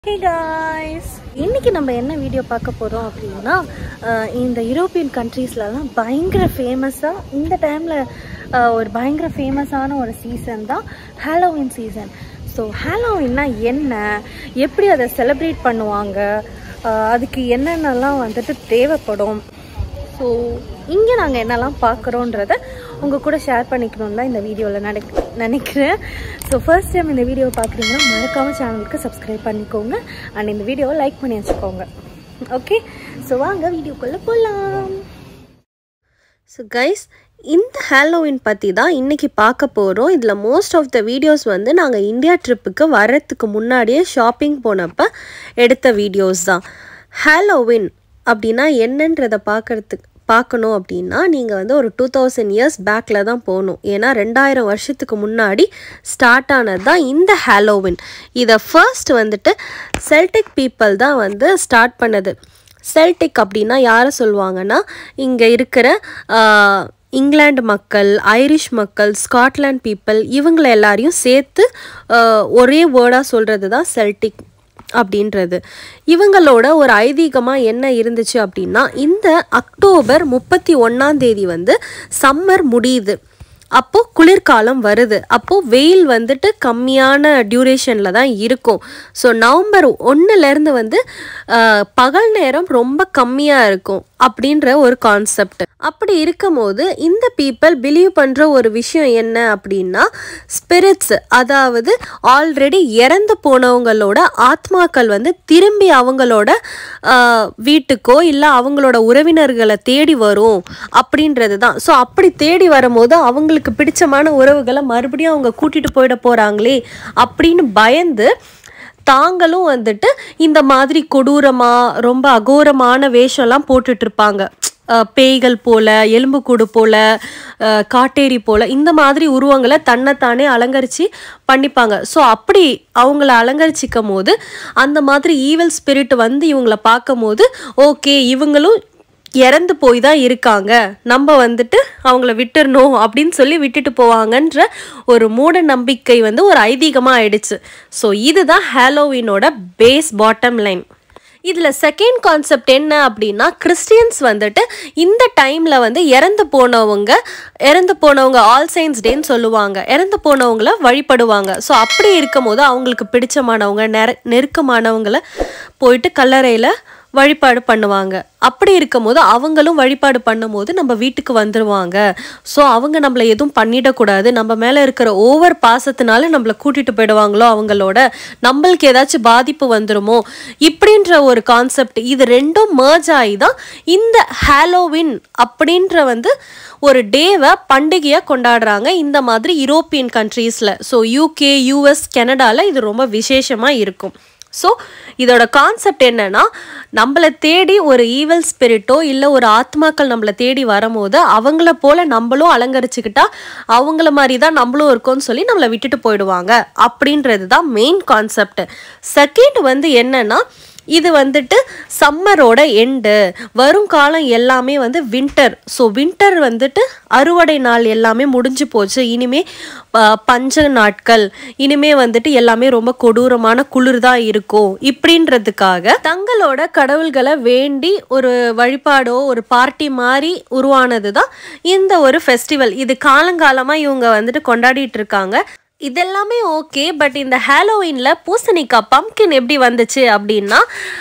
hey guys இன்னைக்கு நம்ம என்ன வீடியோ பார்க்க போகிறோம் அப்படின்னா அஹ், இந்த யூரோப்பியன் கண்ட்ரீஸ்லலாம் பயங்கர ஃபேமஸாக இந்த டைமில் ஒரு பயங்கர ஃபேமஸான ஒரு சீசன் தான் ஹாலோவின் சீசன் ஸோ ஹாலோவின்னா என்ன எப்படி அதை செலிப்ரேட் பண்ணுவாங்க அஹ், அதுக்கு என்னென்னலாம் வந்துட்டு தேவைப்படும் ஸோ இங்கே நாங்கள் என்னெல்லாம் பார்க்குறோன்றத உங்கள் கூட ஷேர் பண்ணிக்கணும்னு தான் இந்த வீடியோவில் நினை நினைக்கிறேன் ஸோ ஃபர்ஸ்ட் டைம் இந்த வீடியோவை பார்க்குறீங்கன்னா மறக்காம சேனலுக்கு சப்ஸ்கிரைப் பண்ணிக்கோங்க அண்ட் இந்த வீடியோவை லைக் பண்ணி வச்சுக்கோங்க ஓகே ஸோ வாங்க வீடியோக்குள்ளே போகலாம் ஸோ கைஸ் இந்த ஹாலோவின் பற்றி தான் இன்றைக்கி பார்க்க போகிறோம் இதில் மோஸ்ட் ஆஃப் த வீடியோஸ் வந்து நாங்கள் இந்தியா ட்ரிப்புக்கு வர்றதுக்கு முன்னாடியே ஷாப்பிங் போனப்போ எடுத்த வீடியோஸ் தான் ஹாலோவின் அப்படின்னா என்னன்றதை பார்க்கறதுக்கு பார்க்கணும் அப்படின்னா நீங்கள் வந்து ஒரு டூ தௌசண்ட் இயர்ஸ் பேக்கில் தான் போகணும் ஏன்னா ரெண்டாயிரம் வருஷத்துக்கு முன்னாடி ஸ்டார்ட் ஆனது தான் இந்த ஹாலோவின் இதை ஃபர்ஸ்ட் வந்துட்டு செல்டிக் பீப்புள் தான் வந்து ஸ்டார்ட் பண்ணது செல்டிக் அப்படின்னா யாரை சொல்லுவாங்கன்னா இங்கே இருக்கிற ஆஹ், இங்கிலாந்து மக்கள் ஐரிஷ் மக்கள் ஸ்காட்லாண்ட் பீப்புள் இவங்கள எல்லாரையும் சேர்த்து ஆஹ், ஒரே வேர்டாக சொல்கிறது தான் செல்டிக் அப்படின்றது இவங்களோட ஒரு ஐதீகமாக என்ன இருந்துச்சு அப்படின்னா இந்த அக்டோபர் முப்பத்தி ஒன்றாம் தேதி வந்து சம்மர் முடியுது அப்போது குளிர்காலம் வருது அப்போது வெயில் வந்துட்டு கம்மியான டியூரேஷனில் தான் இருக்கும் ஸோ நவம்பர் ஒன்றுலேருந்து வந்து ஆஹ், பகல் நேரம் ரொம்ப கம்மியாக இருக்கும் அப்படின்ற ஒரு கான்செப்ட் அப்படி இருக்கும்போது இந்த பீப்புள் பிலீவ் பண்ணுற ஒரு விஷயம் என்ன அப்படின்னா ஸ்பிரிட்ஸ் அதாவது ஆல்ரெடி இறந்து போனவங்களோட ஆத்மாக்கள் வந்து திரும்பி அவங்களோட ஆஹ், வீட்டுக்கோ இல்லை அவங்களோட உறவினர்களை தேடி வரும் அப்படின்றது தான் ஸோ அப்படி தேடி வரும்போது அவங்களுக்கு பிடிச்சமான உறவுகளை மறுபடியும் அவங்க கூட்டிட்டு போயிட போறாங்களே அப்படின்னு பயந்து தாங்களும் வந்துட்டு இந்த மாதிரி கொடூரமா ரொம்ப அகோரமான வேஷம்லாம் போட்டுட்டு இருப்பாங்க அஹ் பேய்கள் போல எலும்புக்கூடு போல அஹ் காட்டேரி போல இந்த மாதிரி உருவங்களை தன்னைத்தானே அலங்கரித்து பண்ணிப்பாங்க ஸோ அப்படி அவங்கள அலங்கரிச்சிக்கும் போது அந்த மாதிரி ஈவல் ஸ்பிரிட் வந்து இவங்கள பார்க்கும் போது ஓகே இவங்களும் இறந்து போய் தான் இருக்காங்க நம்ம வந்துட்டு அவங்கள விட்டுறணும் அப்படின்னு சொல்லி விட்டுட்டு போவாங்கன்ற ஒரு மூட நம்பிக்கை வந்து ஒரு ஐதீகமாக ஆயிடுச்சு ஸோ இதுதான் ஹாலோவினோட பேஸ் பாட்டம் லைன் இதில் செகண்ட் கான்செப்ட் என்ன அப்படின்னா கிறிஸ்டியன்ஸ் வந்துட்டு இந்த டைமில் வந்து இறந்து போனவங்க இறந்து போனவங்க ஆல் சயின்ஸ் டேன்னு சொல்லுவாங்க இறந்து போனவங்கள வழிபடுவாங்க ஸோ அப்படி இருக்கும் போது அவங்களுக்கு பிடிச்சமானவங்க நெர நெருக்கமானவங்கள போயிட்டு கல்லறையில் வழிபாடு பண்ணுவாங்க அப்படி இருக்கும்போது அவங்களும் வழிபாடு பண்ணும்போது நம்ம வீட்டுக்கு வந்துடுவாங்க ஸோ அவங்க நம்மளை எதுவும் பண்ணிடக்கூடாது நம்ம மேலே இருக்கிற ஓவர் பாசத்தினால நம்மளை கூட்டிட்டு போயிடுவாங்களோ அவங்களோட நம்மளுக்கு ஏதாச்சும் பாதிப்பு வந்துருமோ இப்படின்ற ஒரு கான்செப்ட் இது ரெண்டும் merge ஆகி தான் இந்த ஹாலோவின் அப்படின்ற வந்து ஒரு டேவை பண்டிகையாக கொண்டாடுறாங்க இந்த மாதிரி யூரோப்பியன் கண்ட்ரீஸில் ஸோ யூகே யூஎஸ் கனடாவில் இது ரொம்ப விசேஷமாக இருக்கும் ஸோ இதோட கான்செப்ட் என்னன்னா நம்மளை தேடி ஒரு ஈவல் ஸ்பிரிட்டோ இல்லை ஒரு ஆத்மாக்கள் நம்மளை தேடி வரும்போது அவங்கள போல நம்மளும் அலங்கரிச்சுக்கிட்டா அவங்கள மாதிரி தான் நம்மளும் இருக்கோம்னு சொல்லி நம்மளை விட்டுட்டு போயிடுவாங்க அப்படின்றது தான் மெயின் கான்செப்ட் செகண்ட் வந்து என்னன்னா இது வந்துட்டு சம்மரோட எண்டு வரும் காலம் எல்லாமே வந்து வின்டர் ஸோ வின்டர் வந்துட்டு அறுவடை நாள் எல்லாமே முடிஞ்சு போச்சு இனிமே ஆ, பஞ்ச நாட்கள் இனிமே வந்துட்டு எல்லாமே ரொம்ப கொடூரமான குளிர் தான் இருக்கும் இப்படின்றதுக்காக தங்களோட கடவுள்களை வேண்டி ஒரு வழிபாடோ ஒரு பார்ட்டி மாதிரி உருவானது தான் இந்த ஒரு ஃபெஸ்டிவல் இது காலங்காலமாக இவங்க வந்துட்டு கொண்டாடிட்டு இருக்காங்க இதெல்லாமே ஓகே பட் இந்த ஹாலோவினில் பூசணிக்காய் பம்கின் எப்படி வந்துச்சு அப்படின்னா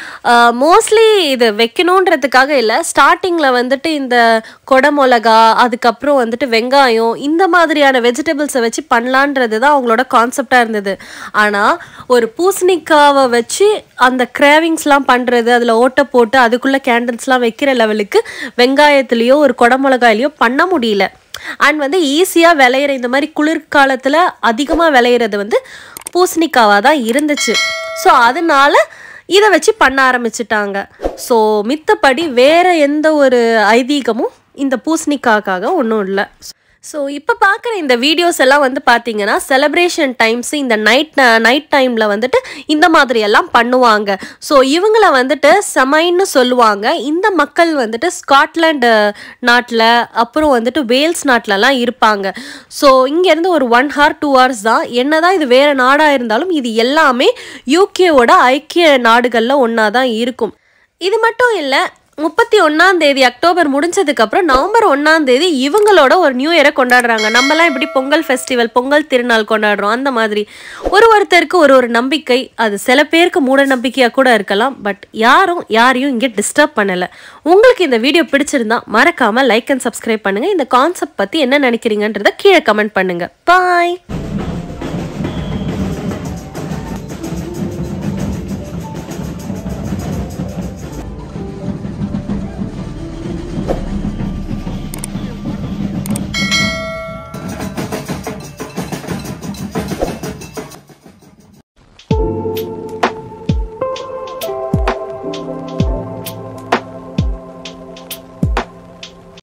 மோஸ்ட்லி இது வைக்கணுன்றதுக்காக இல்லை ஸ்டார்டிங்கில் வந்துட்டு இந்த கொடை மிளகா அதுக்கப்புறம் வந்துட்டு வெங்காயம் இந்த மாதிரியான வெஜிடபிள்ஸை வச்சு பண்ணலான்றது தான் அவங்களோட கான்செப்டாக இருந்தது ஆனால் ஒரு பூசணிக்காவை வச்சு அந்த கிராவிங்ஸ்லாம் பண்ணுறது அதில் ஓட்டை போட்டு அதுக்குள்ளே கேண்டில்ஸ்லாம் வைக்கிற லெவலுக்கு வெங்காயத்துலேயோ ஒரு கொடை மிளகாயிலையோ பண்ண முடியல அண்ட் வந்து ஈஸியாக விளையிற இந்த மாதிரி குளிர்காலத்தில் அதிகமாக விளையிறது வந்து பூசணிக்காவாக தான் இருந்துச்சு ஸோ அதனால இதை வச்சு பண்ண ஆரம்பிச்சிட்டாங்க ஸோ மித்தபடி வேற எந்த ஒரு ஐதீகமும் இந்த பூசணிக்காக்காக ஒன்றும் இல்லை ஸோ இப்போ பார்க்குற இந்த வீடியோஸ் எல்லாம் வந்து பார்த்தீங்கன்னா செலிப்ரேஷன் டைம்ஸ் இந்த நைட் நைட் டைமில் வந்துட்டு இந்த மாதிரி எல்லாம் பண்ணுவாங்க ஸோ இவங்கள வந்துட்டு சமைன்னு சொல்லுவாங்க இந்த மக்கள் வந்துட்டு ஸ்காட்லாண்டு நாட்டில் அப்புறம் வந்துட்டு வேல்ஸ் நாட்டிலலாம் இருப்பாங்க ஸோ இங்கேருந்து ஒரு ஒன் ஹார் டூ ஹவர்ஸ் தான் என்னதான் இது வேறு நாடாக இருந்தாலும் இது எல்லாமே யூகேவோட ஐக்கிய நாடுகளில் ஒன்றா தான் இருக்கும் இது மட்டும் இல்லை முப்பத்தி ஒன்றாம் தேதி அக்டோபர் முடிஞ்சதுக்கப்புறம் நவம்பர் ஒன்றாம் தேதி இவங்களோட ஒரு நியூ இயரை கொண்டாடுறாங்க நம்மலாம் இப்படி பொங்கல் ஃபெஸ்டிவல் பொங்கல் திருநாள் கொண்டாடுறோம் அந்த மாதிரி ஒரு ஒருத்தருக்கு ஒரு ஒரு நம்பிக்கை அது சில பேருக்கு மூட நம்பிக்கையாக கூட இருக்கலாம் பட் யாரும் யாரையும் இங்கே டிஸ்டர்ப் பண்ணலை உங்களுக்கு இந்த வீடியோ பிடிச்சிருந்தா மறக்காமல் லைக் அண்ட் சப்ஸ்கிரைப் பண்ணுங்கள் இந்த கான்செப்ட் பற்றி என்ன நினைக்கிறீங்கன்றத கீழே கமெண்ட் பண்ணுங்கள் பாய்